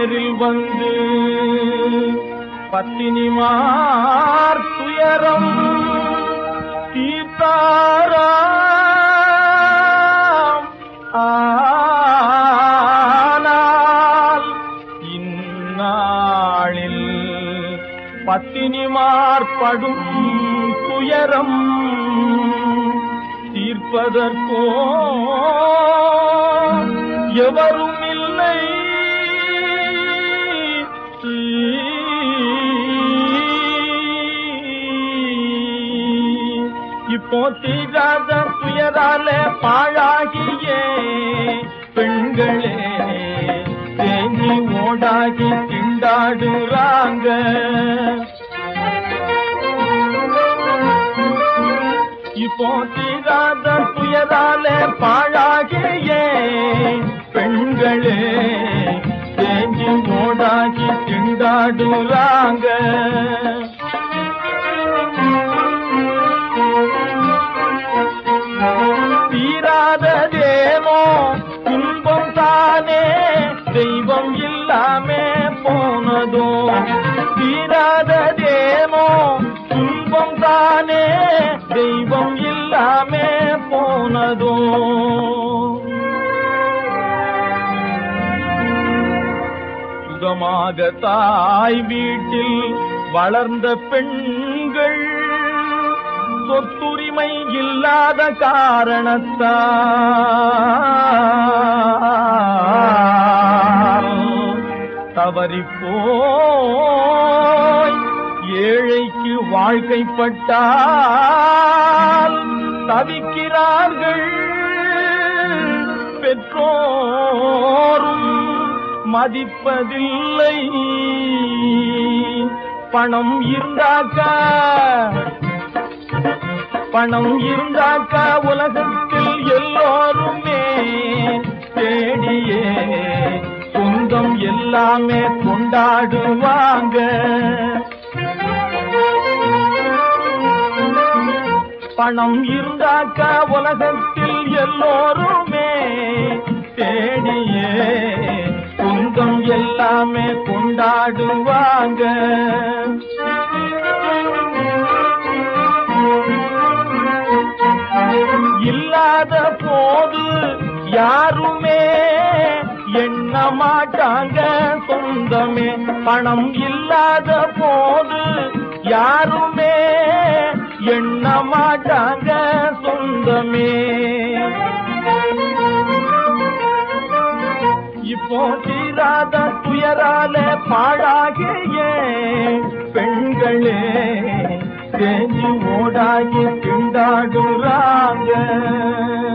நேரில் வந்து பத்தினிமார் துயரம் தீர்த்தாராம் ஆனால் இந்நாளில் பத்தினிமார் படும் துயரம் தீர்ப்பதற்கோ எவரும் இல்லை இப்போ தீராத துயரால பாழாகியே பெண்களே தேங்கி ஓடாகி திண்டாடுறாங்க இப்போ தீராத துயரால பாழாகியே பெண்களே தேங்கி ஓடாகி திண்டாடுறாங்க தீராததேனோ துன்பம் தானே தெய்வம் இல்லாமே போனதோ தீராததேனோ துன்பம் தானே தெய்வம் இல்லாமே போனதோ சுகமாக தாய் வீட்டில் வளர்ந்த பெண்கள் சொத்துரிமை இல்லாத காரணத்தால் தவறிப் போய் ஏழைக்கு வாழ்க்கைப்பட்டால் தவிக்கிறார்கள் பெற்றோரும் மதிப்பதில்லை பணம் இருந்தாக்க பணம் இருந்தாக்க உலகத்தில் எல்லோருமே தேடியே சொந்தம் எல்லாமே கொண்டாடுவாங்க பணம் இருந்தாக்க உலகத்தில் எல்லோருமே தேடியே சொந்தம் எல்லாமே கொண்டாடுவாங்க இல்லாத போது யாருமே எண்ண மாட்டாங்க சொந்தமே பணம் இல்லாத போது யாருமே எண்ண மாட்டாங்க சொந்தமே இப்போ தீராத துயரால பாழாகிய பெண்களே தேஞ்சி ஓடாகி திண்டாடுறாங்க